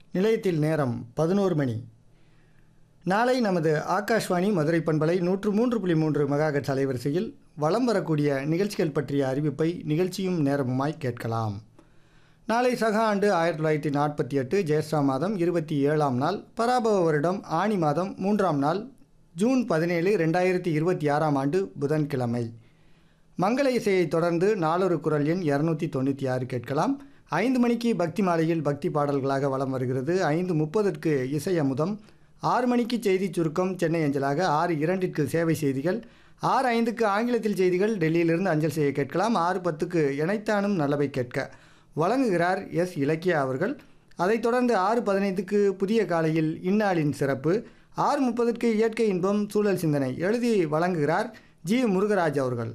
நிலையத்தில் நேரம் பதினோரு மணி நாளை நமது ஆகாஷ்வாணி மதுரை பண்பலை நூற்று மூன்று புள்ளி மூன்று மெகாஹெட்ஸ் அலைவரிசையில் வலம் வரக்கூடிய நிகழ்ச்சிகள் பற்றிய அறிவிப்பை நிகழ்ச்சியும் நேரமுமாய் கேட்கலாம் நாளை சக ஆண்டு ஆயிரத்தி தொள்ளாயிரத்தி நாற்பத்தி எட்டு ஜெயஸ்ரா மாதம் இருபத்தி ஏழாம் நாள் பராபவ வருடம் ஆணி மாதம் மூன்றாம் நாள் ஜூன் பதினேழு ரெண்டாயிரத்தி இருபத்தி ஆறாம் ஆண்டு புதன்கிழமை மங்கள இசையைத் தொடர்ந்து நாளொரு குரல் எண் இரநூத்தி தொண்ணூற்றி ஆறு கேட்கலாம் ஐந்து மணிக்கு பக்தி மாலையில் பக்தி பாடல்களாக வலம் வருகிறது ஐந்து முப்பதற்கு இசை அமுதம் ஆறு மணிக்கு செய்தி சுருக்கம் சென்னை அஞ்சலாக ஆறு இரண்டிற்கு சேவை செய்திகள் ஆறு ஐந்துக்கு ஆங்கிலத்தில் செய்திகள் டெல்லியிலிருந்து அஞ்சல் செய்ய கேட்கலாம் ஆறு பத்துக்கு இணைத்தானும் நல்லவை கேட்க வழங்குகிறார் எஸ் இலக்கியா அவர்கள் அதைத் தொடர்ந்து ஆறு பதினைந்துக்கு புதிய காலையில் இந்நாளின் சிறப்பு ஆறு முப்பதுக்கு இயற்கை இன்பம் சூழல் சிந்தனை எழுதி வழங்குகிறார் ஜி முருகராஜ் அவர்கள்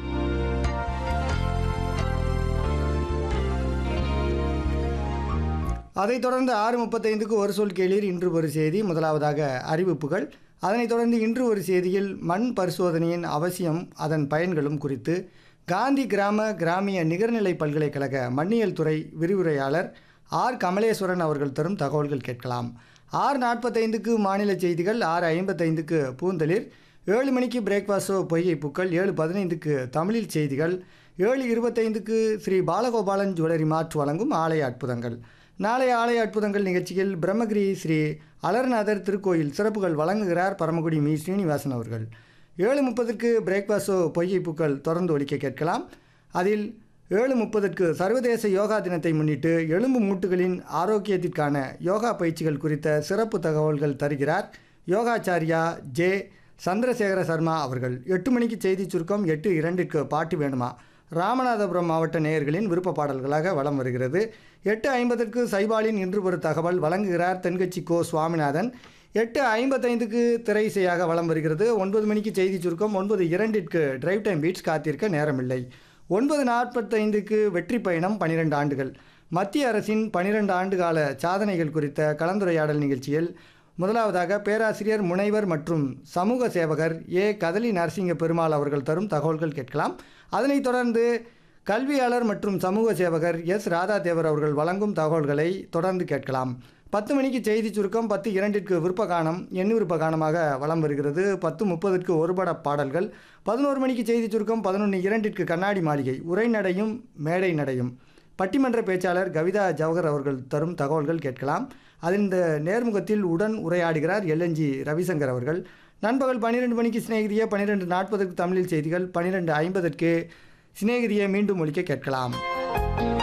அதைத் தொடர்ந்து ஆறு முப்பத்தைந்துக்கு ஒரு சொல் கேளீர் இன்று ஒரு செய்தி முதலாவதாக அறிவிப்புகள் அதனைத் தொடர்ந்து இன்று ஒரு செய்தியில் மண் பரிசோதனையின் அவசியம் அதன் பயன்களும் குறித்து காந்தி கிராம கிராமிய நிகர்நிலை பல்கலைக்கழக மண்ணியல் துறை விரிவுரையாளர் ஆர் கமலேஸ்வரன் அவர்கள் தரும் தகவல்கள் கேட்கலாம் ஆறு நாற்பத்தைந்துக்கு மாநில செய்திகள் ஆறு ஐம்பத்தைந்துக்கு பூந்தளிர் ஏழு மணிக்கு பிரேக்ஃபாஸ்டோ பொய்கை பூக்கள் ஏழு பதினைந்துக்கு தமிழில் செய்திகள் ஏழு இருபத்தைந்துக்கு ஸ்ரீ பாலகோபாலன் ஜுவல்லரி மார்ட் வழங்கும் ஆலய அற்புதங்கள் நாளைய ஆலய அற்புதங்கள் நிகழ்ச்சியில் பிரம்மகிரி ஸ்ரீ அலர்நாதர் திருக்கோயில் சிறப்புகள் வழங்குகிறார் பரமக்குடி மீ ஸ்ரீனிவாசன் அவர்கள் ஏழு முப்பதுக்கு பிரேக்ஃபாஸ்டோ பொய்கை பூக்கள் தொடர்ந்து ஒலிக்க கேட்கலாம் அதில் ஏழு முப்பதுக்கு சர்வதேச யோகா தினத்தை முன்னிட்டு எலும்பு மூட்டுகளின் ஆரோக்கியத்திற்கான யோகா பயிற்சிகள் குறித்த சிறப்பு தகவல்கள் தருகிறார் யோகாச்சாரியா ஜே சந்திரசேகர சர்மா அவர்கள் எட்டு மணிக்கு செய்தி சுருக்கம் எட்டு இரண்டிற்கு பாட்டு வேணுமா ராமநாதபுரம் மாவட்ட நேயர்களின் விருப்ப பாடல்களாக வலம் வருகிறது எட்டு ஐம்பதற்கு சைபாலின் இன்று ஒரு தகவல் வழங்குகிறார் தென்கட்சி கோ சுவாமிநாதன் எட்டு ஐம்பத்தைந்துக்கு திரை இசையாக வலம் வருகிறது ஒன்பது மணிக்கு செய்தி சுருக்கம் ஒன்பது இரண்டிற்கு டிரைவ் டைம் பீட்ஸ் காத்திருக்க நேரமில்லை ஒன்பது நாற்பத்தைந்துக்கு வெற்றி பயணம் பனிரெண்டு ஆண்டுகள் மத்திய அரசின் பனிரெண்டு ஆண்டு கால சாதனைகள் குறித்த கலந்துரையாடல் நிகழ்ச்சியில் முதலாவதாக பேராசிரியர் முனைவர் மற்றும் சமூக சேவகர் ஏ கதலி நரசிங்க பெருமாள் அவர்கள் தரும் தகவல்கள் கேட்கலாம் அதனைத் தொடர்ந்து கல்வியாளர் மற்றும் சமூக சேவகர் எஸ் ராதாதேவர் அவர்கள் வழங்கும் தகவல்களை தொடர்ந்து கேட்கலாம் பத்து மணிக்கு செய்தி சுருக்கம் பத்து இரண்டிற்கு விருப்பகானம் எண்ணு விருப்பகானமாக வலம் வருகிறது பத்து முப்பதுக்கு ஒருபட பாடல்கள் பதினோரு மணிக்கு செய்தி சுருக்கம் பதினொன்று இரண்டிற்கு கண்ணாடி மாளிகை உரைநடையும் மேடை நடையும் பட்டிமன்ற பேச்சாளர் கவிதா ஜவஹர் அவர்கள் தரும் தகவல்கள் கேட்கலாம் அதில் இந்த நேர்முகத்தில் உடன் உரையாடுகிறார் எல்என்ஜி ரவிசங்கர் அவர்கள் நண்பகல் பன்னிரெண்டு மணிக்கு சிநேகிதிய பன்னிரெண்டு நாற்பதற்கு தமிழில் செய்திகள் பன்னிரெண்டு ஐம்பதற்கு சிநேகிதியை மீண்டும் ஒழிக்க கேட்கலாம்